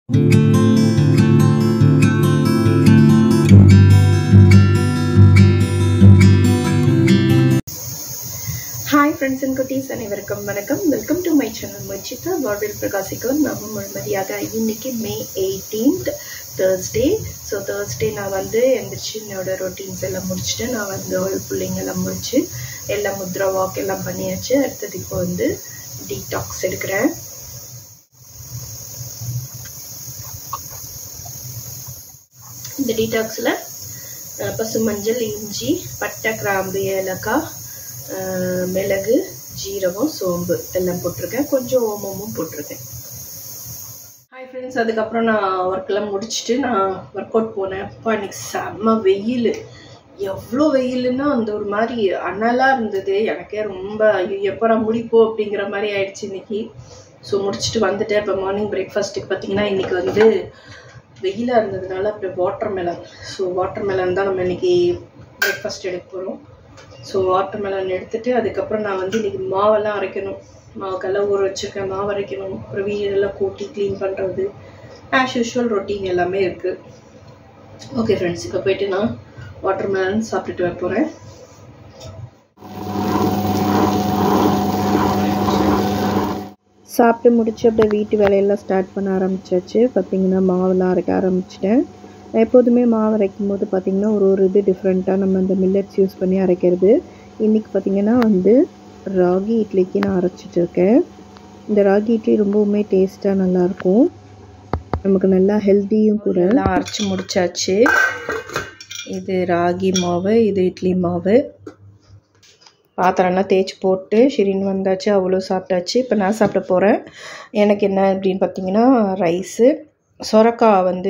Hi friends and குட்டீஸ் அனைவருக்கும் வணக்கம் வெல்கம் டு மை சேனல் முயற்சித்த வாழ்வில் பிரகாசிக்கும் நாம முழுமதியாக இன்னைக்கு May eighteenth Thursday so Thursday நான் வந்து எந்திரிச்சு என்னோட ரொட்டீன்ஸ் எல்லாம் முடிச்சுட்டு நான் வந்து ஒரு பிள்ளைங்க எல்லாம் முடிச்சு எல்லாம் முத்ரா வாக் எல்லாம் பண்ணியாச்சு அடுத்தது இப்போ வந்து டீடாக்ஸ் எடுக்கிறேன் இந்த டீடாக்ஸில் பசு மஞ்சள் இஞ்சி பட்டை கிராம்பு ஏலக்காய் மிளகு ஜீரகம் சோம்பு எல்லாம் போட்டிருக்கேன் கொஞ்சம் ஓமமும் போட்டிருக்கேன் ஹாய் ஃப்ரெண்ட்ஸ் அதுக்கப்புறம் நான் ஒர்க்கெல்லாம் முடிச்சுட்டு நான் ஒர்க் அவுட் போனேன் அப்பா இன்னைக்கு செம்ம வெயில் எவ்வளோ வெயிலுன்னா அந்த ஒரு மாதிரி அனலாக இருந்தது எனக்கே ரொம்ப ஐயோ எப்போ நான் முடிப்போம் அப்படிங்கிற மாதிரி ஆயிடுச்சு இன்னைக்கு ஸோ முடிச்சுட்டு வந்துட்டேன் இப்போ மார்னிங் பிரேக்ஃபாஸ்ட்டுக்கு பார்த்தீங்கன்னா இன்னைக்கு வந்து வெயிலாக இருந்ததுனால அப்படியே watermelon so watermelon தான் நம்ம இன்னைக்கு பிரேக்ஃபாஸ்ட் எடுக்க போகிறோம் ஸோ வாட்டர் மெலன் எடுத்துட்டு அதுக்கப்புறம் நான் வந்து இன்னைக்கு மாவெல்லாம் அரைக்கணும் மாவுக்கெல்லாம் ஊற வச்சுருக்கேன் மாவு அரைக்கணும் அப்புறம் வீடெல்லாம் கூட்டி க்ளீன் பண்ணுறது ஆஸ் யூஷுவல் ரொட்டீன் எல்லாமே இருக்குது ஓகே ஃப்ரெண்ட்ஸ் இப்போ போயிட்டு நான் வாட்டர் மெலன் சாப்பிட்டுட்டு வர போகிறேன் சாப்பிட்டு முடிச்சு அப்படியே வீட்டு வேலையெல்லாம் ஸ்டார்ட் பண்ண ஆரம்பிச்சாச்சு பார்த்தீங்கன்னா மாவெல்லாம் அரைக்க ஆரம்பிச்சிட்டேன் எப்போதுமே மாவு அரைக்கும் போது பார்த்திங்கன்னா ஒரு ஒரு இது டிஃப்ரெண்ட்டாக நம்ம இந்த மில்லட்ஸ் யூஸ் பண்ணி அரைக்கிறது இன்றைக்கி பார்த்திங்கன்னா வந்து ராகி இட்லிக்கு நான் அரைச்சிட்டு இருக்கேன் இந்த ராகி இட்லி ரொம்பவுமே டேஸ்ட்டாக நல்லாயிருக்கும் நமக்கு நல்லா ஹெல்த்தியும் கூட எல்லாம் அரைச்சி முடிச்சாச்சு இது ராகி மாவு இது இட்லி மாவு பாத்திரம்லாம் தேய்ச்சி போட்டு ஷிரின் வந்தாச்சு அவ்வளோ சாப்பிட்டாச்சு இப்போ நான் சாப்பிட போகிறேன் எனக்கு என்ன அப்படின்னு பார்த்தீங்கன்னா ரைஸு சொரக்காய் வந்து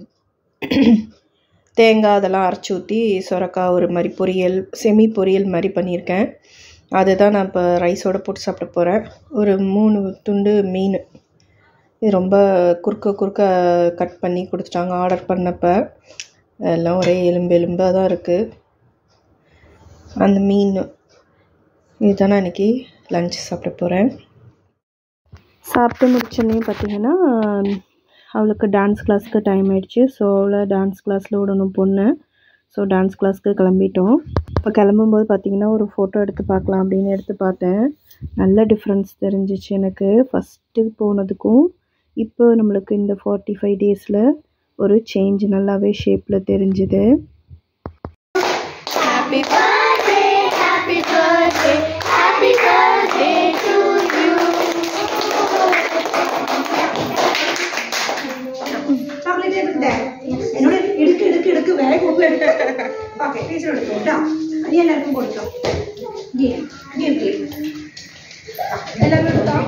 தேங்காய் அதெல்லாம் அரைச்சி ஊற்றி சொரக்காய் ஒரு மாதிரி பொரியல் செமி பொரியல் மாதிரி பண்ணியிருக்கேன் அதுதான் நான் இப்போ ரைஸோடு போட்டு சாப்பிட போகிறேன் ஒரு மூணு துண்டு மீன் இது ரொம்ப குறுக்க குறுக்க கட் பண்ணி கொடுத்துட்டாங்க ஆர்டர் பண்ணப்போ எல்லாம் ஒரே எலும்பு எலும்பாக தான் இருக்குது அந்த மீன் இதுதான் நான் இன்றைக்கி லஞ்ச் சாப்பிட போகிறேன் சாப்பிட்டு முடிச்சோன்னே பார்த்தீங்கன்னா அவளுக்கு டான்ஸ் கிளாஸ்க்கு டைம் ஆயிடுச்சு ஸோ அவளை டான்ஸ் கிளாஸில் விடணும் பொண்ணு ஸோ டான்ஸ் கிளாஸ்க்கு கிளம்பிட்டோம் இப்போ கிளம்பும்போது பார்த்தீங்கன்னா ஒரு ஃபோட்டோ எடுத்து பார்க்கலாம் அப்படின்னு எடுத்து பார்த்தேன் நல்ல டிஃப்ரென்ஸ் தெரிஞ்சிச்சு எனக்கு ஃபஸ்ட்டு போனதுக்கும் இப்போ நம்மளுக்கு இந்த ஃபார்ட்டி ஃபைவ் டேஸில் ஒரு சேஞ்ச் நல்லாவே ஷேப்பில் தெரிஞ்சுது happy birthday, happy birthday, happy birthday to you. Chocolate എടുക്കട്ടെ എന്നോട് എടുക്ക് എടുക്ക് എടുക്ക് വേഗം ഒന്ന് എടുക്ക് ഓക്കെ ടീച്ചർ എടുക്കും കേട്ടോ നീ എല്ലാവർക്കും കൊടുത്തോ ഗിവ് ഗിവ് ഗിവ് എല്ലാവരും എടുത്തോ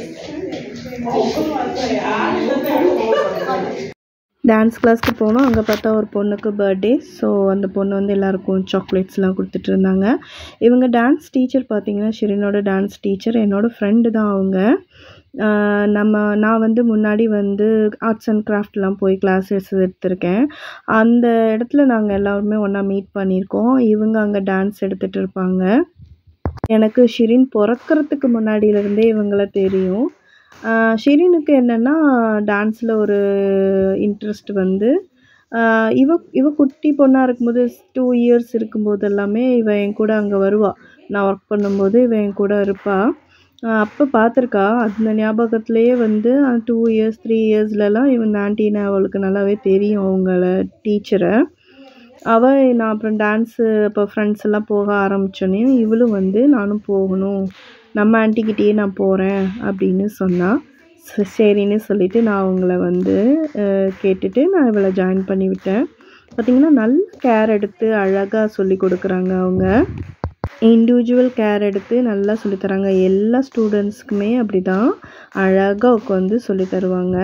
டான்ஸ் கிளாஸ்க்கு போனோம் அங்கே பார்த்தா ஒரு பொண்ணுக்கு பர்த்டே ஸோ அந்த பொண்ணு வந்து எல்லாருக்கும் சாக்லேட்ஸ்லாம் கொடுத்துட்டு இருந்தாங்க இவங்க டான்ஸ் டீச்சர் பார்த்தீங்கன்னா ஷிரினோட டான்ஸ் டீச்சர் என்னோடய ஃப்ரெண்டு தான் அவங்க ஆஹ் நம்ம நான் வந்து முன்னாடி வந்து ஆர்ட்ஸ் அண்ட் கிராஃப்ட்லாம் போய் கிளாஸஸ் எடுத்திருக்கேன் அந்த இடத்துல நாங்கள் எல்லாருமே ஒன்றா மீட் பண்ணியிருக்கோம் இவங்க அங்கே டான்ஸ் எடுத்துகிட்டு இருப்பாங்க எனக்கு ஷிரின் பிறக்கறதுக்கு முன்னாடியிலேருந்தே இவங்கள தெரியும் ஆஹ் ஷிரினுக்கு என்னென்னா டான்ஸில் ஒரு இன்ட்ரெஸ்ட் வந்து ஆஹ் இவ இவ குட்டி பொண்ணாக இருக்கும்போது டூ இயர்ஸ் இருக்கும்போது எல்லாமே இவ என் கூட அங்கே வருவா நான் ஒர்க் பண்ணும்போது இவ என் கூட இருப்பாள் அப்போ பார்த்துருக்கா அந்த ஞாபகத்துலேயே வந்து டூ இயர்ஸ் த்ரீ இயர்ஸ்லலாம் இவன் ஆண்டினை அவளுக்கு நல்லாவே தெரியும் அவங்கள டீச்சரை அவள் நான் அப்புறம் டான்ஸு இப்போ ஃப்ரெண்ட்ஸ் எல்லாம் போக ஆரம்பித்தோன்னே இவளும் வந்து நானும் போகணும் நம்ம ஆன்ட்டிக்கிட்டேயே நான் போகிறேன் அப்படின்னு சொன்னால் ச- சரின்னு சொல்லிட்டு நான் அவங்கள வந்து அஹ், கேட்டுட்டு நான் இவளை ஜாயின் பண்ணி விட்டேன் பார்த்திங்கன்னா நல்ல கேர் எடுத்து அழகாக சொல்லி கொடுக்குறாங்க அவங்க இண்டிவிஜுவல் கேர் எடுத்து நல்லா சொல்லித் தராங்க எல்லா ஸ்டூடெண்ட்ஸ்க்குமே அப்படி தான் அழகாக உட்காந்து சொல்லித் தருவாங்க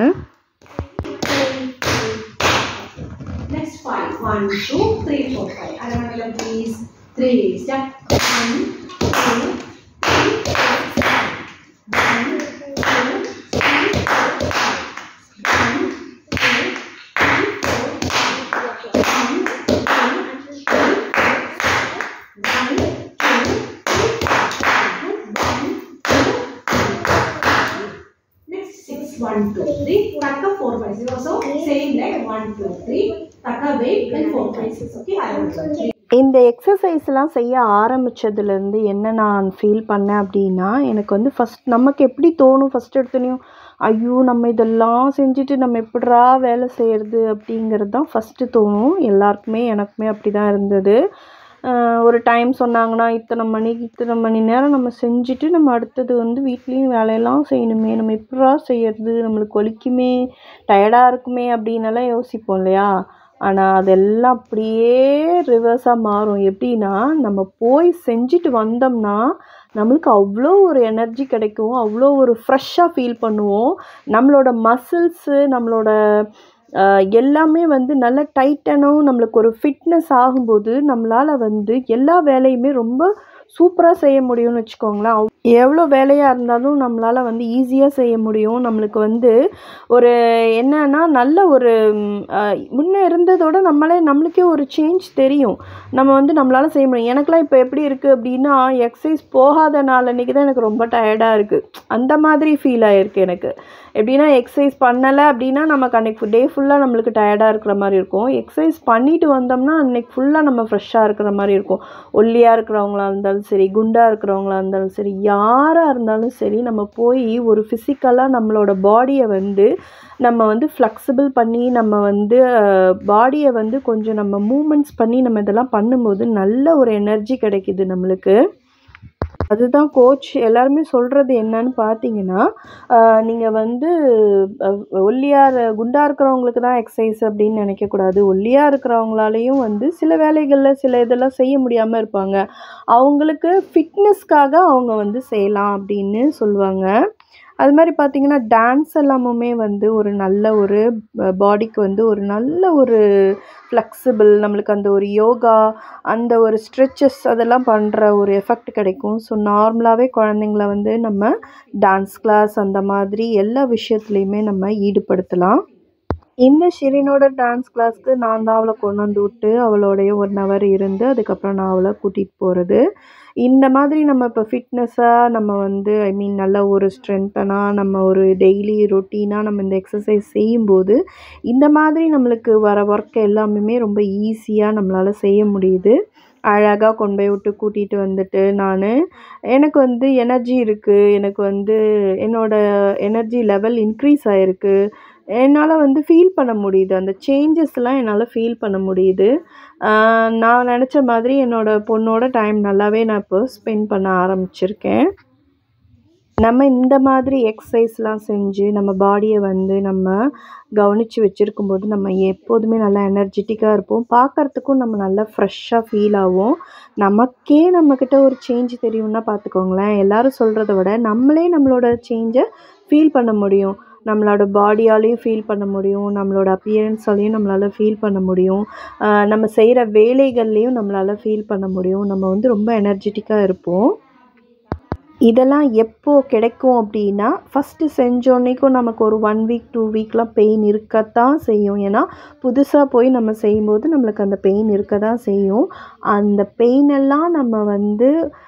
Next five. One, two, three, four, five. Alamala, please. Three. Step. One, two, three, four, five. One, two, three, four, five. One, two, three, four, five. One, two, three, four, five. One, two, three, four, five. One, two, three, four, five. Next six. One, one, two, three. Taka four, five, six. So same like one, two, three. Taka weight and four, five, six. Okay, I will three. இந்த எக்ஸசைஸ்லாம் செய்ய ஆரம்பித்ததுலேருந்து என்ன நான் feel பண்ணேன் அப்படின்னா எனக்கு வந்து first நமக்கு எப்படி தோணும் ஃபஸ்ட் எடுத்தோனையும் ஐயோ நம்ம இதெல்லாம் செஞ்சுட்டு நம்ம எப்படிரா வேலை செய்கிறது அப்படிங்கிறது தான் ஃபஸ்ட்டு தோணும் எல்லாருக்குமே எனக்குமே அப்படி தான் இருந்தது ஆஹ் ஒரு டைம் சொன்னாங்கன்னா இத்தனை மணிக்கு இத்தனை மணி நேரம் நம்ம செஞ்சுட்டு நம்ம அடுத்தது வந்து வீட்லேயும் வேலையெல்லாம் செய்யணுமே நம்ம எப்படிரா செய்யறது நம்மளுக்கு வலிக்குமே டயர்டாக இருக்குமே அப்படின்னெல்லாம் யோசிப்போம் இல்லையா ஆனால் அதெல்லாம் அப்படியே ரிவர்ஸாக மாறும் எப்படின்னா நம்ம போய் செஞ்சுட்டு வந்தோம்னா நம்மளுக்கு அவ்வளோ ஒரு எனர்ஜி கிடைக்கும் அவ்வளோ ஒரு ஃப்ரெஷ்ஷாக ஃபீல் பண்ணுவோம் நம்மளோட மசில்ஸு நம்மளோட ஆஹ், எல்லாமே வந்து நல்ல டைட்டனும் நம்மளுக்கு ஒரு ஃபிட்னஸ் ஆகும்போது நம்மளால் வந்து எல்லா வேலையுமே ரொம்ப சூப்பராக செய்ய முடியும்னு வச்சுக்கோங்களேன் அவ்- எவ்வளோ வேலையாக இருந்தாலும் நம்மளால் வந்து ஈஸியாக செய்ய முடியும் நம்மளுக்கு வந்து ஒரு என்னன்னா நல்ல ஒரு ம், அஹ், முன்ன இருந்ததோட நம்மளே நம்மளுக்கே ஒரு சேஞ்ச் தெரியும் நம்ம வந்து நம்மளால் செய்ய முடியும் எனக்குலாம் இப்போ எப்படி இருக்குது அப்படின்னா எக்ஸசைஸ் போகாத நாள் அன்றைக்கி தான் எனக்கு ரொம்ப டயர்டாக இருக்குது அந்த மாதிரி ஃபீல் ஆகிருக்கு எனக்கு எப்படின்னா எக்ஸசைஸ் பண்ணலை அப்படின்னா நமக்கு அன்றைக்கி டே ஃபுல்லாக நம்மளுக்கு டயர்டாக இருக்கிற மாதிரி இருக்கும் எக்ஸசைஸ் பண்ணிட்டு வந்தோம்னா அன்றைக்கி ஃபுல்லாக நம்ம ஃப்ரெஷ்ஷாக இருக்கிற மாதிரி இருக்கும் ஒல்லியாக இருக்கிறவங்களா இருந்தாலும் சரி குண்டாக இருக்கிறவங்களா இருந்தாலும் சரி யாராக இருந்தாலும் சரி நம்ம போய் ஒரு ஃபிசிக்கலாக நம்மளோட பாடியை வந்து நம்ம வந்து ஃப்ளெக்சிபிள் பண்ணி நம்ம வந்து பாடியை வந்து கொஞ்சம் நம்ம மூமெண்ட்ஸ் பண்ணி நம்ம இதெல்லாம் பண்ணும்போது நல்ல ஒரு எனர்ஜி கிடைக்குது நம்மளுக்கு அதுதான் கோச் எல்லாருமே சொல்கிறது என்னன்னு பார்த்தீங்கன்னா நீங்கள் வந்து அஹ், ஒல்லியாக இரு- குண்டா இருக்கிறவங்களுக்கு தான் எக்ஸசைஸ் அப்படின்னு நினைக்கக்கூடாது ஒல்லியாக இருக்கிறவங்களாலையும் வந்து சில வேலைகளில் சில இதெல்லாம் செய்ய முடியாமல் இருப்பாங்க அவங்களுக்கு ஃபிட்னஸ்க்காக அவங்க வந்து செய்யலாம் அப்படின்னு சொல்லுவாங்க அது மாதிரி பார்த்தீங்கன்னா டான்ஸ் எல்லாமுமே வந்து ஒரு நல்ல ஒரு பாடிக்கு வந்து ஒரு நல்ல ஒரு ஃப்ளெக்சிபிள் நம்மளுக்கு அந்த ஒரு யோகா அந்த ஒரு ஸ்ட்ரெச்சஸ் அதெல்லாம் பண்ணுற ஒரு எஃபெக்ட் கிடைக்கும் ஸோ நார்மலாகவே குழந்தைங்கள வந்து நம்ம டான்ஸ் கிளாஸ் அந்த மாதிரி எல்லா விஷயத்துலையுமே நம்ம ஈடுபடுத்தலாம் இந்த ஷிரினோட டான்ஸ் கிளாஸ்க்கு நான் தான் அவளை கொண்டு வந்து விட்டு அவளோடைய ஒன் ஹவர் இருந்து அதுக்கப்புறம் நான் அவளை கூட்டிகிட்டு போகிறது இந்த மாதிரி நம்ம இப்போ ஃபிட்னஸாக நம்ம வந்து ஐ மீன் நல்ல ஒரு ஸ்ட்ரென்த்தனாக நம்ம ஒரு டெய்லி ரொட்டீனாக நம்ம இந்த எக்ஸசைஸ் செய்யும்போது இந்த மாதிரி நம்மளுக்கு வர ஒர்க் எல்லாமே ரொம்ப ஈஸியாக நம்மளால் செய்ய முடியுது அழகாக கொண்டு போய் விட்டு கூட்டிகிட்டு வந்துட்டு நான் எனக்கு வந்து எனர்ஜி இருக்குது எனக்கு வந்து என்னோட எனர்ஜி லெவல் இன்க்ரீஸ் ஆகிருக்கு என்னால் வந்து ஃபீல் பண்ண முடியுது அந்த சேஞ்சஸ்லாம் என்னால் ஃபீல் பண்ண முடியுது ஆஹ் நான் நினச்ச மாதிரி என்னோடய பொண்ணோட டைம் நல்லாவே நான் இப்போ ஸ்பெண்ட் பண்ண ஆரம்பிச்சிருக்கேன் நம்ம இந்த மாதிரி எக்ஸசைஸ்லாம் செஞ்சு நம்ம பாடியை வந்து நம்ம கவனித்து வச்சுருக்கும் போது நம்ம எப்போதுமே நல்லா எனர்ஜெட்டிக்காக இருப்போம் பார்க்கறதுக்கும் நம்ம நல்லா ஃப்ரெஷ்ஷாக ஃபீல் ஆகும் நமக்கே நம்மக்கிட்ட ஒரு சேஞ்ச் தெரியும்னா பார்த்துக்கோங்களேன் எல்லாரும் சொல்கிறத விட நம்மளே நம்மளோட சேஞ்சை ஃபீல் பண்ண முடியும் நம்மளோட பாடியாலையும் ஃபீல் பண்ண முடியும் நம்மளோட அப்பியரன்ஸாலையும் நம்மளால் ஃபீல் பண்ண முடியும் ஆஹ் நம்ம செய்கிற வேலைகள்லேயும் நம்மளால் ஃபீல் பண்ண முடியும் நம்ம வந்து ரொம்ப எனர்ஜெட்டிக்காக இருப்போம் இதெல்லாம் எப்போ கிடைக்கும் அப்படின்னா ஃபஸ்ட்டு செஞ்சோன்னைக்கும் நமக்கு ஒரு ஒன் வீக் டூ வீக்லாம் பெயின் இருக்கத்தான் செய்யும் ஏன்னா புதுசாக போய் நம்ம செய்யும்போது நம்மளுக்கு அந்த பெயின் இருக்க தான் செய்யும் அந்த பெயின் எல்லாம் நம்ம வந்து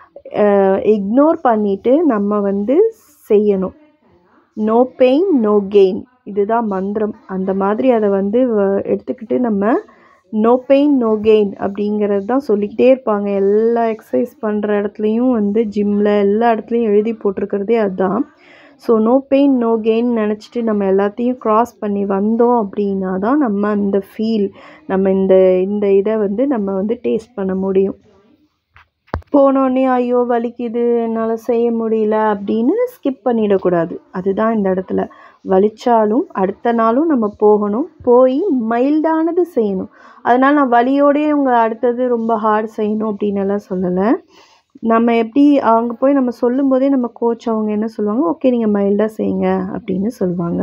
இக்னோர் பண்ணிவிட்டு நம்ம வந்து செய்யணும் நோ பெயின் நோ கெயின் இதுதான் மந்திரம் அந்த மாதிரி அதை வந்து வ- எடுத்துக்கிட்டு நம்ம நோ பெயின் நோ கெயின் அப்படிங்கிறது தான் சொல்லிக்கிட்டே இருப்பாங்க எல்லா எக்ஸசைஸ் பண்ணுற இடத்துலையும் வந்து ஜிம்மில் எல்லா இடத்துலையும் எழுதி போட்டிருக்கிறதே அதுதான் so no pain no gain நினச்சிட்டு நம்ம எல்லாத்தையும் க்ராஸ் பண்ணி வந்தோம் அப்படின்னா தான் நம்ம அந்த ஃபீல் நம்ம இந்த இந்த இதை வந்து நம்ம வந்து டேஸ்ட் பண்ண முடியும் போனோடனே ஐயோ வலிக்குது என்னால் செய்ய முடியல அப்படின்னு ஸ்கிப் பண்ணிடக்கூடாது அதுதான் இந்த இடத்துல வலிச்சாலும் அடுத்த நாளும் நம்ம போகணும் போய் மைல்டானது செய்யணும் அதனால் நான் வலியோடயே உங்களை அடுத்தது ரொம்ப ஹார்ட் செய்யணும் அப்படின்னு எல்லாம் சொல்லலை நம்ம எப்படி அங்கே போய் நம்ம சொல்லும்போதே நம்ம கோச் அவங்க என்ன சொல்லுவாங்க ஓகே நீங்கள் மைல்டாக செய்யுங்க அப்படின்னு சொல்லுவாங்க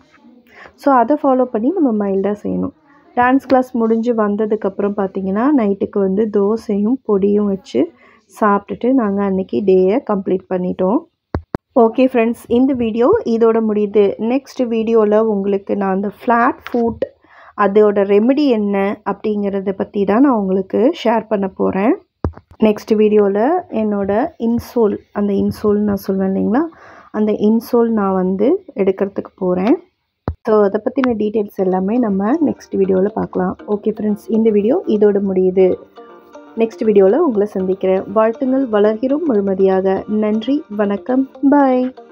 ஸோ அதை ஃபாலோ பண்ணி நம்ம மைல்டாக செய்யணும் டான்ஸ் கிளாஸ் முடிஞ்சு வந்ததுக்கப்புறம் பார்த்தீங்கன்னா நைட்டுக்கு வந்து தோசையும் பொடியும் வச்சு சாப்பிட்டுட்டு நாங்கள் அன்றைக்கி டேயை கம்ப்ளீட் பண்ணிட்டோம் ஓகே ஃப்ரெண்ட்ஸ் இந்த வீடியோ இதோட முடியுது நெக்ஸ்ட் வீடியோவில் உங்களுக்கு நான் அந்த ஃப்ளாட் ஃபுட் அதோட ரெமெடி என்ன அப்படிங்கிறத பற்றி தான் நான் உங்களுக்கு ஷேர் பண்ண போகிறேன் நெக்ஸ்ட் வீடியோவில் என்னோட இன்சோல் அந்த இன்சோல் நான் சொல்வேன் இல்லைங்களா அந்த இன்சோல் நான் வந்து எடுக்கிறதுக்கு போகிறேன் ஸோ அதை பற்றின டீட்டெயில்ஸ் எல்லாமே நம்ம நெக்ஸ்ட் வீடியோவில் பார்க்கலாம் ஓகே ஃப்ரெண்ட்ஸ் இந்த வீடியோ இதோட முடியுது நெக்ஸ்ட் வீடியோவில் உங்களை சந்திக்கிறேன் வாழ்த்துங்கள் வளர்கிறோம் முழுமதியாக நன்றி வணக்கம் பாய்